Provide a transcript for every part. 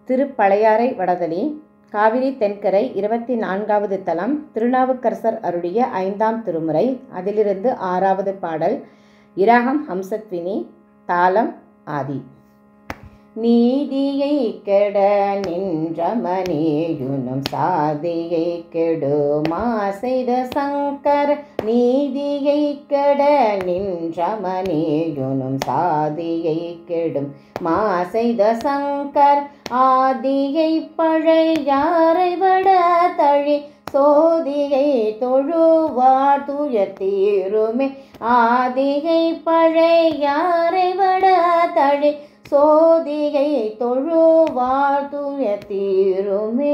திருப்பழையாறை வடதளி காவிரி தென்கரை இருபத்தி நான்காவது தலம் திருநாவுக்கரசர் அருளிய ஐந்தாம் திருமுறை அதிலிருந்து ஆறாவது பாடல் இராகம் ஹம்சத்வினி தாளம் ஆதி நீதியை கெட நின்றமனேயுனும் சாதியை கெடுமா செய்த சங்கர் நீதியை கெட நின்றமனேயுனும் சாதியை கெடும் மா செய்த சங்கர் ஆதியை பழையாறை வட தழி சோதியை தொழுவார் துயர் தீருமே ஆதிகை பழையாறை வட தழி சோதிகை தொழுவார் துயர் தீருமே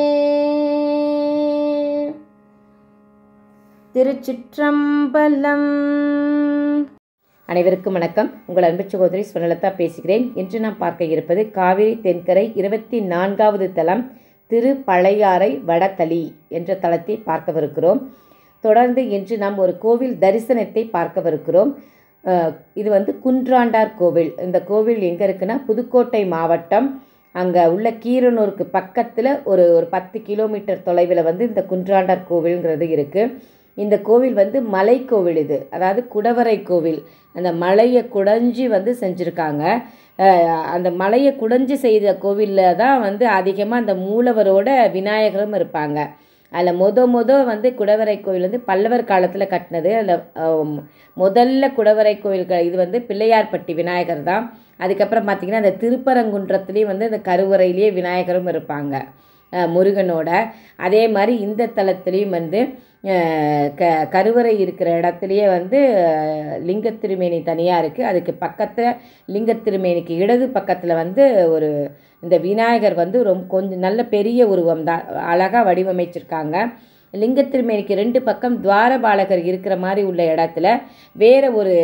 திருச்சிற்றம்பலம் அனைவருக்கும் வணக்கம் உங்கள் அன்பு சகோதரி சுவனலதா பேசுகிறேன் இன்று நாம் பார்க்க இருப்பது காவிரி தென்கரை இருபத்தி நான்காவது தலம் திரு பழையாறை வடதளி என்ற தலத்தை பார்க்கவிருக்கிறோம் தொடர்ந்து இன்று நாம் ஒரு கோவில் தரிசனத்தை பார்க்கவிருக்கிறோம் அஹ், இது வந்து குன்றாண்டார் கோவில் இந்த கோவில் எங்கே இருக்குன்னா புதுக்கோட்டை மாவட்டம் அங்கே உள்ள கீரனூருக்கு பக்கத்தில் ஒரு ஒரு பத்து கிலோமீட்டர் தொலைவில் வந்து இந்த குன்றாண்டார் கோவில்ங்கிறது இருக்குது இந்த கோவில் வந்து மலை கோவில் இது அதாவது குடவரை கோவில் அந்த மலையை குடைஞ்சி வந்து செஞ்சுருக்காங்க அஹ் அந்த மலையை குடைஞ்சி செய்த கோவிலில் தான் வந்து அதிகமாக அந்த மூலவரோட விநாயகரும் இருப்பாங்க அதில் மொத மொத வந்து குடவரை கோவில் வந்து பல்லவர் காலத்தில் கட்டினது அதில் முதல்ல குடவரை கோவில் க- இது வந்து பிள்ளையார்பட்டி விநாயகர் தான் அதுக்கப்புறம் பார்த்திங்கன்னா அந்த திருப்பரங்குன்றத்துலேயும் வந்து அந்த கருவறையிலேயே விநாயகரும் இருப்பாங்க அஹ் முருகனோட அதே மாதிரி இந்த தலத்துலேயும் வந்து அஹ் க கருவறை இருக்கிற இடத்துலையே வந்து அஹ், லிங்கத் திருமேனி தனியாக இருக்குது அதுக்கு பக்கத்தில் லிங்கத் திருமேனிக்கு இடது பக்கத்தில் வந்து ஒரு இந்த விநாயகர் வந்து ரொம்ப கொஞ்சம் நல்ல பெரிய உருவம் தான் அழகாக வடிவமைச்சிருக்காங்க லிங்கத் திருமேனிக்கு ரெண்டு பக்கம் துவாரபாலகர் இருக்கிற மாதிரி உள்ள இடத்துல வேறு ஒரு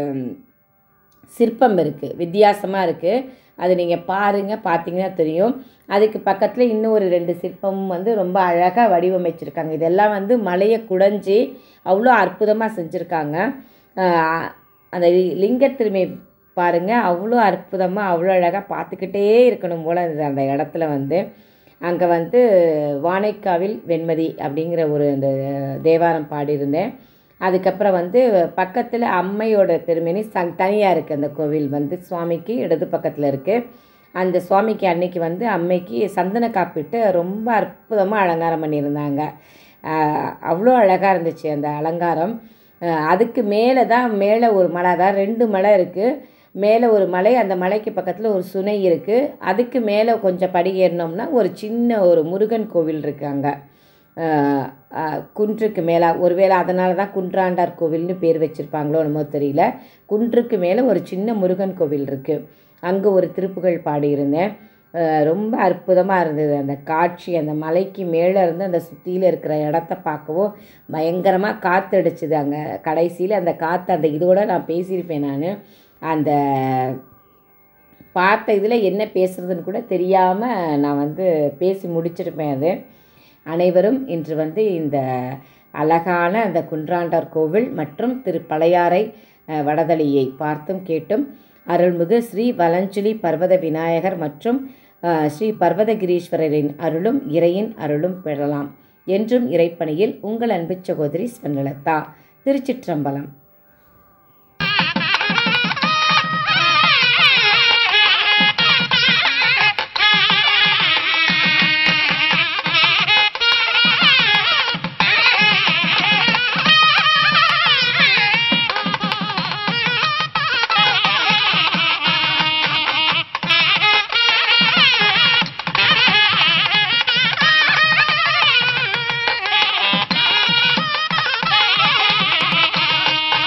சிற்பம் இருக்குது வித்தியாசமாக இருக்குது அது நீங்கள் பாருங்கள் பார்த்தீங்கன்னா தெரியும் அதுக்கு பக்கத்தில் இன்னும் ஒரு ரெண்டு சிற்பமும் வந்து ரொம்ப அழகாக வடிவமைச்சிருக்காங்க இதெல்லாம் வந்து மலையை குடைஞ்சி அவ்வளோ அற்புதமாக செஞ்சுருக்காங்க ஆஹ் அந்த லி- லிங்கத்திருமை பாருங்கள் அவ்வளோ அற்புதமாக அவ்வளோ அழகாக பார்த்துக்கிட்டே இருக்கணும் போல் அது அந்த இடத்துல வந்து அங்கே வந்து வானைக்காவில் வெண்மதி அப்படிங்கிற ஒரு அந்த தேவாரம் பாடியிருந்தேன் அதுக்கப்புறம் வந்து பக்கத்தில் அம்மையோட திருமணி சங் தனியாக இருக்குது அந்த கோவில் வந்து சுவாமிக்கு இடது பக்கத்தில் இருக்குது அந்த சுவாமிக்கு அன்னைக்கு வந்து அம்மைக்கு சந்தன காப்பிட்டு ரொம்ப அற்புதமாக அலங்காரம் பண்ணியிருந்தாங்க ஆஹ் அவ்வளோ அழகாக இருந்துச்சு அந்த அலங்காரம் ஆஹ் அதுக்கு மேலே தான் மேலே ஒரு மலை அதாவது ரெண்டு மலை இருக்குது மேலே ஒரு மலை அந்த மலைக்கு பக்கத்தில் ஒரு சுனை இருக்குது அதுக்கு மேலே கொஞ்சம் படி ஏறினோம்னா ஒரு சின்ன ஒரு முருகன் கோவில் இருக்குது அங்கே ஆஹ் ஆஹ் குன்றுக்கு மேலே ஒருவேளை அதனால தான் குன்றாண்டார் கோவில்னு பேர் வச்சுருப்பாங்களோ என்னமோ தெரியல குன்றுக்கு மேலே ஒரு சின்ன முருகன் கோவில் இருக்குது அங்கே ஒரு திருப்புகழ் பாடியிருந்தேன் ஆஹ் ரொம்ப அற்புதமாக இருந்தது அந்த காட்சி அந்த மலைக்கு மேலே இருந்து அந்த சுற்றியில் இருக்கிற இடத்த பார்க்கவும் பயங்கரமாக காற்றடிச்சுது அங்கே கடைசியில் அந்த காற்று அந்த இதோட நான் பேசியிருப்பேன் நான் அந்த பார்த்த இதில் என்ன பேசுகிறதுன்னு கூட தெரியாமல் நான் வந்து பேசி முடிச்சிருப்பேன் அது அனைவரும் இன்று வந்து இந்த அழகான அந்த குன்றாண்டார் கோவில் மற்றும் திரு பழையாறை அஹ், வடதளியை பார்த்தும் கேட்டும் அருள்மிகு ஸ்ரீ வலஞ்சுலி பர்வத விநாயகர் மற்றும் அஹ், ஸ்ரீ பர்வதகிரீஸ்வரரின் அருளும் இறையின் அருளும் பெறலாம் என்றும் இறைப்பணியில் உங்கள் அன்பு சகோதரி ஸ்வர்ணலதா திருச்சிற்றம்பலம் Thank you.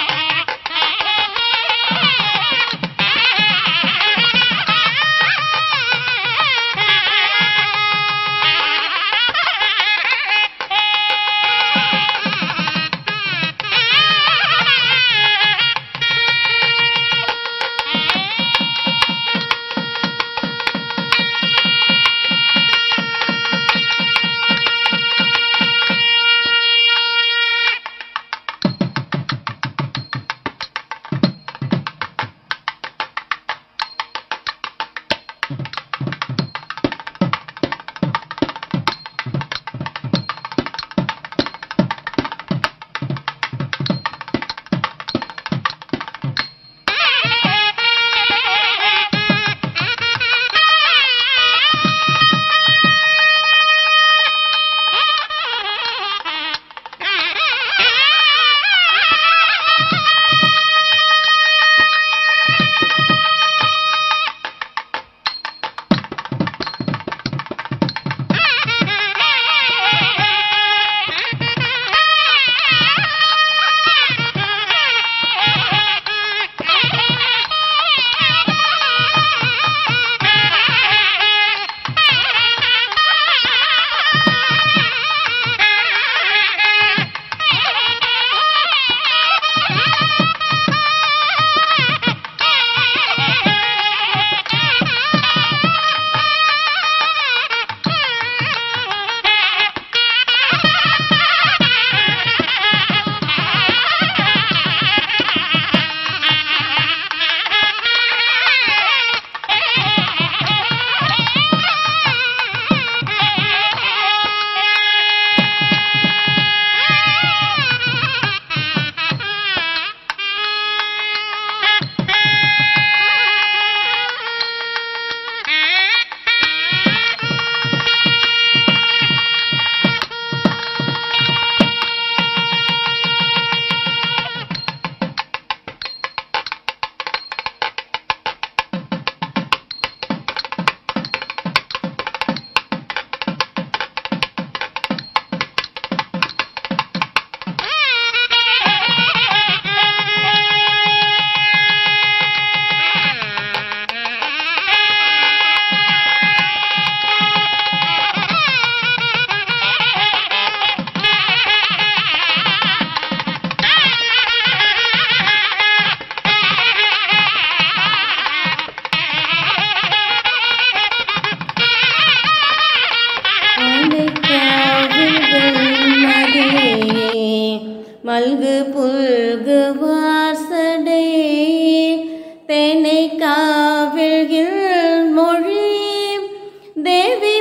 மல்கு புல்கு வாசடை தேனை காவில்கில் மொழி தேவி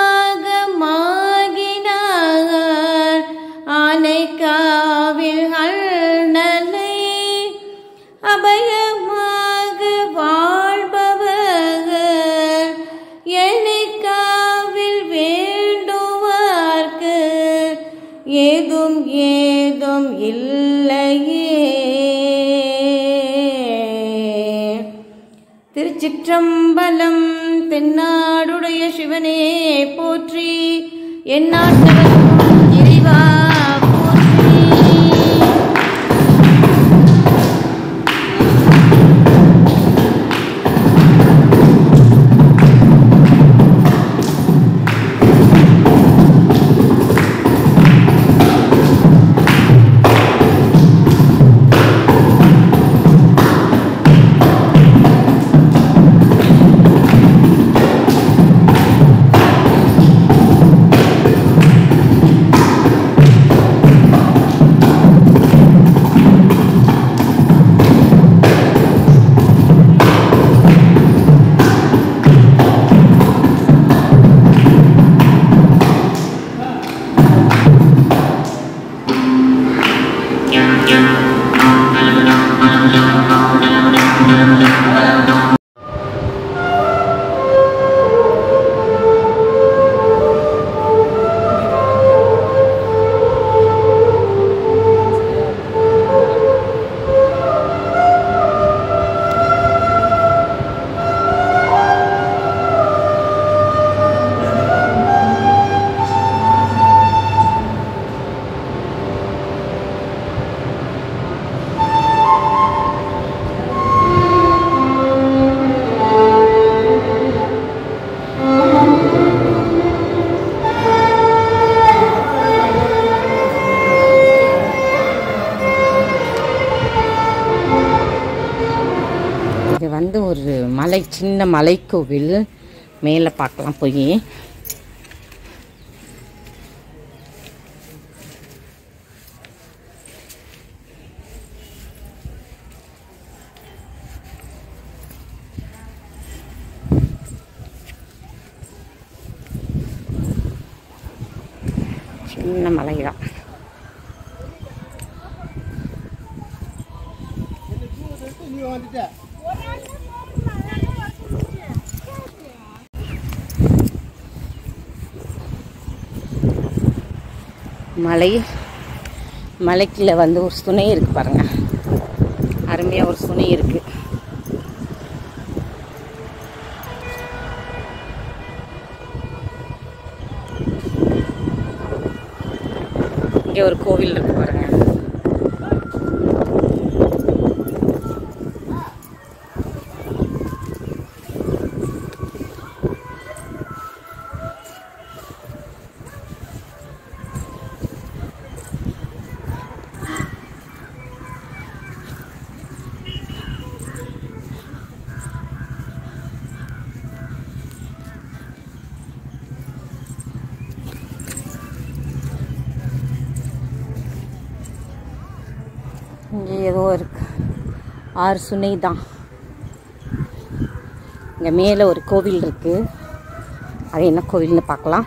பாகமாகினார் ஆனை காவில் அண்ணலை அபயமாக வாழ்பவர் எண்ணிக்காவில் வேண்டுவார்க்கு ஏதும் ஏதும் இல்லையே திருச்சிற்றம்பலம் தென்னாடுடைய சிவனே போற்றி எந்நாட்டவர்க்கும் இறைவா போற்றி இது வந்து ஒரு மலை சின்ன மலைக்கோவில் மேலே பார்க்கலாம் போய் சின்ன மலை தான் மலை மலைக்குள்ள வந்து ஒரு சுனை இருக்கு பாருங்க அருமையா ஒரு சுனை இருக்கு இங்க ஒரு கோவில் இருக்கு பாருங்க இங்கே ஏதோ இருக்கு ஆறு சுனை தான் இங்கே மேலே ஒரு கோவில் இருக்கு அது என்ன கோவில்னு பார்க்கலாம்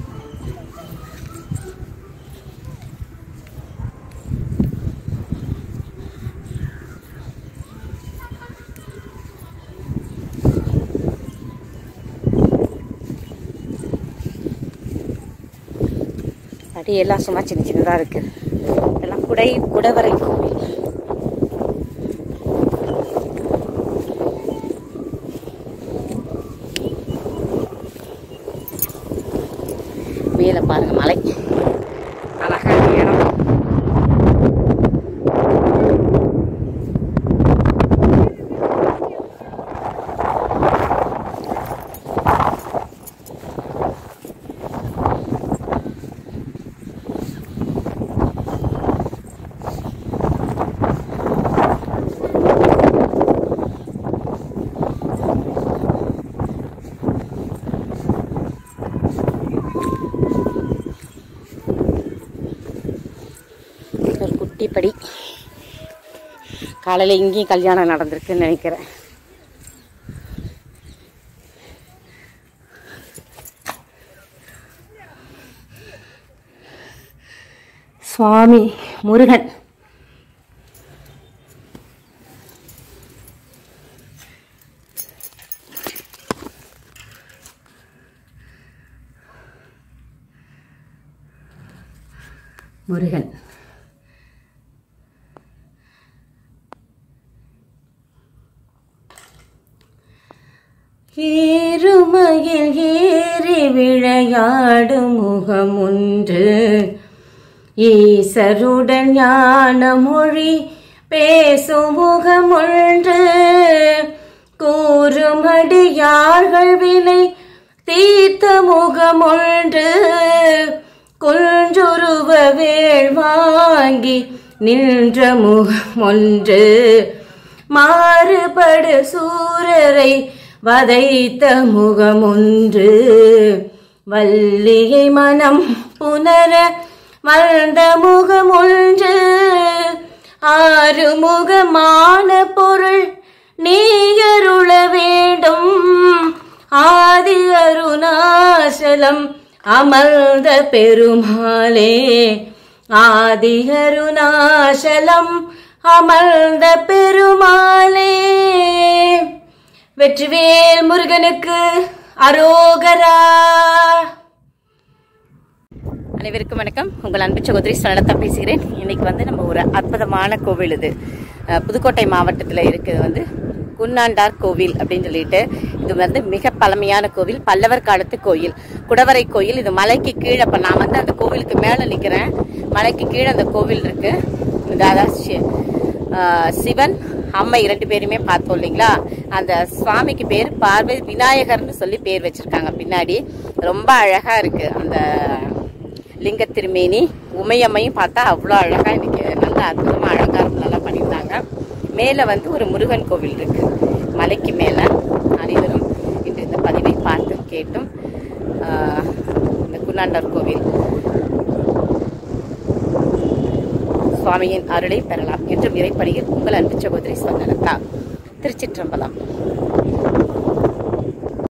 அடியெல்லாம் சும்மா சின்ன சின்னதாக இருக்கு இதெல்லாம் குடை குடவரை கோவில் மேலே பாருங்க மலை அழகான இடம் கட்டிப்படி காலையில் இங்கேயும் கல்யாணம் நடந்திருக்குன்னு நினைக்கிறேன் சுவாமி முருகன் முருகன் ஏறுமையில் ஏறி விளையாடும் முகம் ஒன்று ஈசருடன் ஞான மொழி பேசும் முகம் ஒன்று கூறுமடியார்கள் வினை தீர்த்த முகம் ஒன்று குன்றுருவ வேள் வாங்கி நின்ற முகம் ஒன்று மாறுபடு சூரரை வதைத்த முகமொன்று வள்ளியை மனம் புனர வந்த முகமொன்று ஆறுமுகமான பொருள் நீயருள வேண்டும் ஆதி அருணாசலம் அமர்ந்த பெருமாளே ஆதி அருணாசலம் அமர்ந்த பெருமாளே வெற்றிவேல் முருகனுக்கு அரோகரா அனைவருக்கும் வணக்கம் உங்கள் அன்பு சகோதரி ஸ்வர்ணலதா பேசுகிறேன் இன்னைக்கு வந்து நம்ம ஒரு அற்புதமான கோவில் இது அஹ், புதுக்கோட்டை மாவட்டத்தில் இருக்குது வந்து குன்னாண்டார் கோவில் அப்படின்னு சொல்லிட்டு இது வந்து மிக பழமையான கோவில் பல்லவர் காலத்து கோயில் குடவரை கோயில் இது மலைக்கு கீழே இப்போ நான் வந்து அந்த கோவிலுக்கு மேலே நிற்கிறேன் மலைக்கு கீழே அந்த கோவில் இருக்கு இது அதாவது சி- அஹ், சிவன் அம்மை இரண்டு பேருமே பார்த்தோம் இல்லைங்களா அந்த சுவாமிக்கு பேர் பார்வை விநாயகர்னு சொல்லி பேர் வச்சிருக்காங்க பின்னாடி ரொம்ப அழகா இருக்கு அந்த லிங்க திருமேனி உமையம்மையும் பார்த்தா அவ்வளோ அழகாக இன்னைக்கு நல்லா அற்புதமாக அலங்காரம் நல்லா பண்ணியிருந்தாங்க மேலே வந்து ஒரு முருகன் கோவில் இருக்கு மலைக்கு மேலே அனைவரும் இன்று இந்த பதிவை பார்த்து கேட்டும் ஆஹ், இந்த குன்னாண்டர் கோவில் சுவாமியின் அருளை பெறலாம் என்று இறைப்பணியில் உங்கள் அன்பு சகோதரி சொன்னலதா திருச்சிற்றம்பலம்